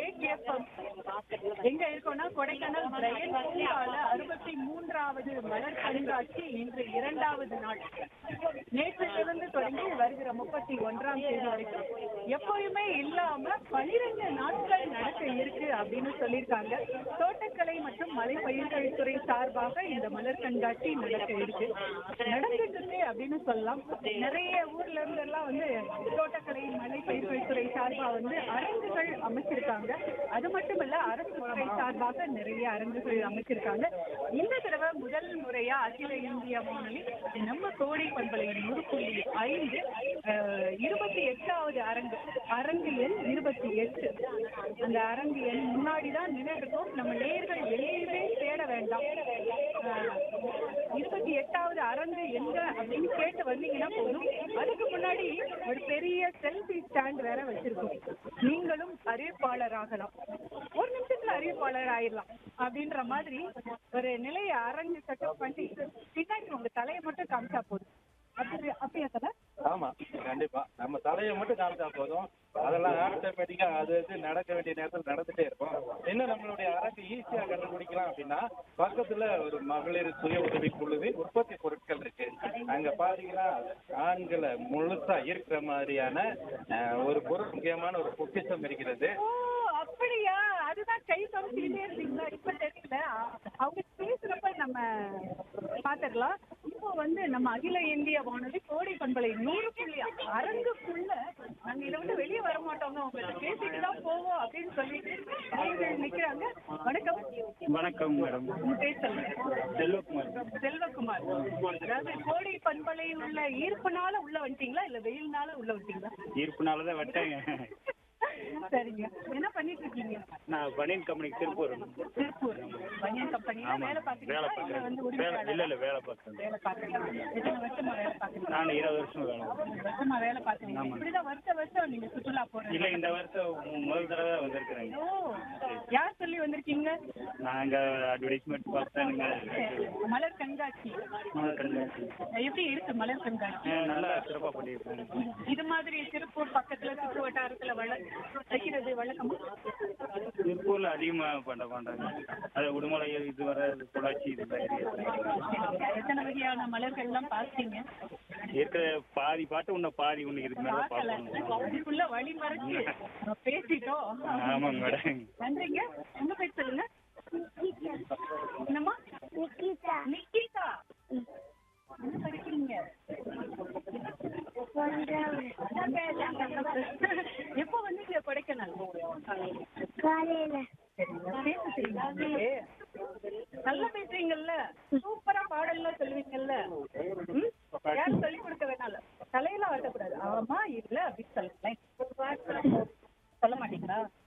ஏகேஎஃப்எம் எங்க இருக்கோம்னா கொடைக்கானல் பிரையன் பூங்கால அறுபத்தி மூன்றாவது மலர் கண்காட்சி இன்று இரண்டாவது நாள் நேற்றிலிருந்து தொடங்கி வருகிற முப்பத்தி ஒன்றாம் தேதி வரைக்கும் எப்போதுமே இல்லாம பனிரெண்டு நாட்கள் நடக்க இருக்கு அப்படின்னு சொல்லியிருக்காங்க தோட்டக்கலை மற்றும் மலை பயிர்கள் துறை சார்பாக இந்த மலர் கண்காட்சி நடக்க இருக்கு நடந்துட்டு இருக்கு அப்படின்னு சொல்லலாம் நிறைய ஊர்ல இருந்து எல்லாம் வந்து தோட்டக்கலை மலை பயிர்கள் துறை சார்பா வந்து அரங்குகள் அமைச்சிருக்காங்க அது மட்டும் இல்ல அரசு துறை சார்பாக நிறைய அரங்குகள் அமைச்சிருக்காங்க இந்த தடவை முதல் முறையா அகில இந்திய வானொலி நம்ம கோடை பண்பலையின் நூறு புள்ளி ஐந்து அஹ், இருபத்தி எட்டாவது அரங்கு அரங்கு எண் இருபத்தி எட்டு அந்த அரங்கு எண் முன்னாடி தான் நின்றுருக்கோம் நம்ம நேர்கள் எங்கேயுமே தேட வேண்டாம் அஹ், இருபத்தி எட்டாவது அரங்கு எங்க அப்படின்னு கேட்டு வந்தீங்கன்னா போதும் அதுக்கு முன்னாடி ஒரு பெரிய செல்ஃபி ஸ்டாண்ட் வேற வச்சிருக்கோம் நீங்களும் அறிவிப்பாளர் ஆகலாம் ஒரு நிமிஷத்துல அறிவிப்பாளர் ஆயிடலாம் அப்படின்ற மாதிரி ஒரு நிலைய அரங்கு செட்டப் பண்ணி பின்னாடி உங்க தலையை மட்டும் காமிச்சா போதும் அப்படி அப்படியா தலை ஆமா கண்டிப்பா நம்ம தலையை மட்டும் காமிச்சா போதும் அதெல்லாம் ஆட்டோமேட்டிக்கா அது அது நடக்க வேண்டிய நேரத்தில் நடந்துட்டே இருக்கும் என்ன நம்மளுடைய அரசு ஈஸியா கண்டுபிடிக்கலாம் அப்படின்னா பக்கத்துல ஒரு மகளிர் சுய உதவி குழுவின் உற்பத்தி பொருட்கள் இருக்கு அங்க பாத்தீங்கன்னா ஆண்களை முழுசா இருக்கிற மாதிரியான அஹ், ஒரு பொருள் முக்கியமான ஒரு பொக்கிஷம் இருக்கிறது ஓ அப்படியா அதுதான் கை காமிச்சுக்கிட்டே இருந்தீங்களா இப்ப தெரியல அவங்க பேசுறப்ப நம்ம பாத்துடலாம் இப்போ வந்து நம்ம அகில இந்திய வானொலி கோடை பண்பலை நூறு புள்ளி அரங்குக்குள்ள நாங்க இதை விட்டு வெளியே வர மாட்டோங்க உங்கள்ட்ட பேசிட்டு தான் போவோம் அப்படின்னு சொல்லிட்டு நேயர்கள் நிக்கிறாங்க வணக்கம் வணக்கம் மேடம் உங்க பேர் சொல்லுங்க செல்வகுமார் செல்வகுமார் அதாவது கோடை பண்பலை உள்ள ஈர்ப்புனால உள்ள வந்துட்டீங்களா இல்ல வெயில்னால உள்ள வந்துட்டீங்களா ஈர்ப்புனால தான் விட்டேங்க சரிங்க என்ன பண்ணிட்டு இருக்கீங்க நான் பனியன் கம்பெனிக்கு திருப்பூர் திருப்பூர் பனியன் கம்பெனில ஆமா வேலை வேலை பாக்குறீங்களா இல்ல பார்க்குறேன் வந்து வேலை உரிமையாளரா? இல்லை இல்லை வேலை பார்க்குறேன் வேலை பாக்குறீங்க எத்தனை வருஷமா வேலை பாக்குறீங்க நான் இருபது வருஷம் வேலை பார்க்குறேன். வருஷமா வேலை பாக்குறீங்க ஆமா. இப்படிதான் வருஷம் வருஷம் நீங்க சுற்றுலா போறீங்க இல்லை இந்த வருஷம் மு- முதல் தடவை வந்திருக்கிறேங்க ஓ யார் சொல்லி வந்திருக்கீங்க நாங்க அட்வர்டைஸ்மெண்ட் பார்த்தேனுங்க மலர் கண்காட்சி மலர் கண்காட்சி எப்படி இருக்கு மலர் கண்காட்சி ஆ, நல்லா சிறப்பாக பண்ணியிருக்காங்க இது மாதிரி திருப்பூர் பக்கத்துல சுற்று வட்டாரத்துல வள வைக்கிறது வழக்கமா திருப்பூர்ல அதிகமாக பண்ண மாட்டாங்க அது உடுமலை இது வர பொள்ளாச்சி இது எத்தனை வகையான மலர்கள் எல்லாம் பார்த்தீங்க இருக்கிற பாதி பாட்டு இன்னும் பாதி ஒன்று இருக்கு மேலே பார்க்கல பார்க்கணும் அதுக்குள்ள வழி மறைச்சு நம்ம பேசிட்டோம் ஆமாங்க மேடம் நன்றிங்க உங்க பேர் சொல்லுங்க என்னம்மா நிக்கிதா நிக்கிதா என்ன படிக்கிறீங்க எப்போ வந்தீங்க கொடைக்கானல் காலையில சரிங்க பேச தெரியுமா உங்களுக்கு? நல்லா பேசுறீங்கல்ல சூப்பரா பாடல்லாம் சொல்லுவீங்கல்ல ம்? யாரும் சொல்லி கொடுக்க வேணாம்ல தலையெல்லாம் வரக்கூடாது ஆமா இல்ல அப்படின்னு சொல்லுங்களேன் சொல்ல மாட்டீங்களா